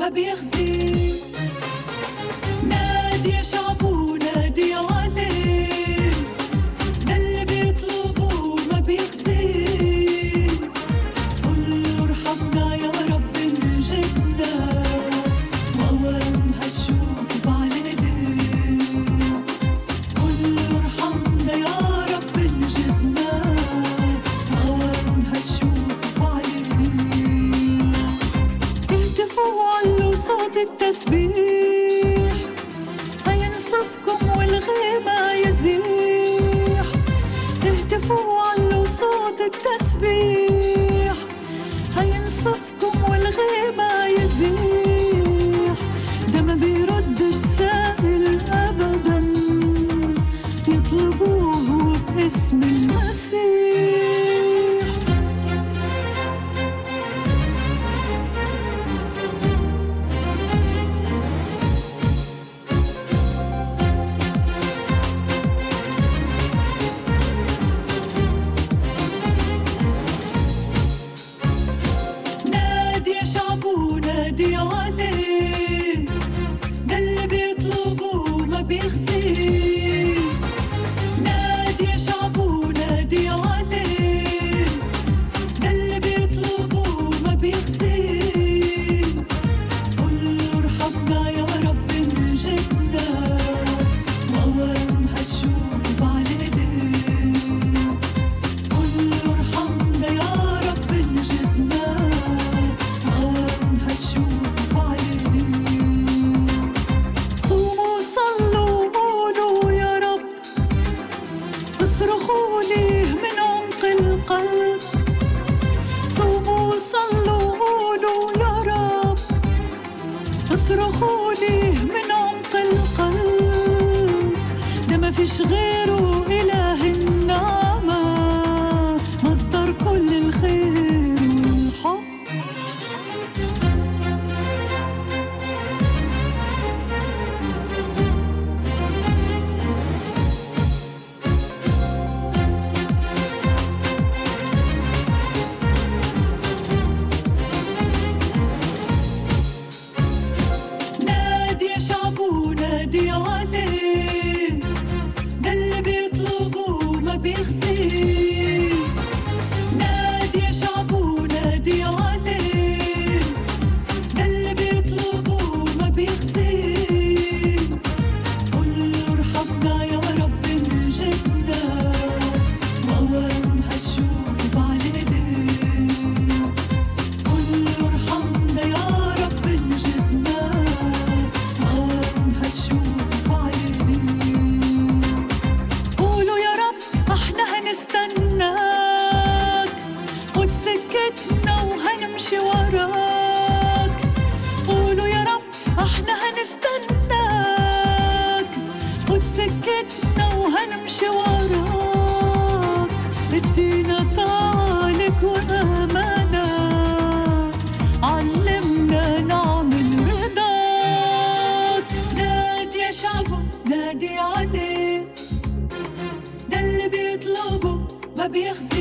ما بيخزي نادي يا شعب ونادي عليه ده اللي بيطلبه ما بيخزي قل له ارحمنا يا رب إن جدنا وأوام هتشوف بعينيه قل له ارحمنا يا رب إن جدنا وأوام هتشوف بعينيه اهتفوا علوا صوت التسبيح هينصفكم والغيمة يزيح اهتفوا علوا صوت التسبيح هينصفكم والغيمة يزيح ده ما بيردش سائل أبدا يطلبوه باسم المسيح نادي يا شعب ونادي عليه ده اللي بيطلبه ما بيخزي نادي يا شعب ونادي عليه ده اللي بيطلبه ما بيخزي قل له ارحمنا يا رب إن جدنا وأوام هتشوف بعينيه قل له ارحمنا يا رب إن جدنا وأوام هتشوف بعينيه صوموا صلوا وقولوا يا رب اصرخوا ليه من عمق القلب صوموا صلوا وقولوا يا رب اصرخوا ليه من عمق القلب ده ما فيش غيره إله النعمة مصدر كل الخير والحب نادي يا شعب ونادي عليه ده اللي بيطلبه ما بيخزي نادي يا شعب ونادي عليه ده اللي بيطلبه ما بيخزي قل له ارحمنا يا رب إن جدنا وأوام هتشوف بعينيه قل له ارحمنا يا رب إن جدنا وأوام هتشوف بعينيه قولوا يا رب احنا هنستناك خد سكتنا وهنمشي وراك قولوا يا رب احنا هنستناك خد سكتنا وهنمشي وراك ادينا طالك وامانه علمنا نعمل رضاك نادي يا شعبه نادي عليه ده اللي بيطلبه ما بيخزي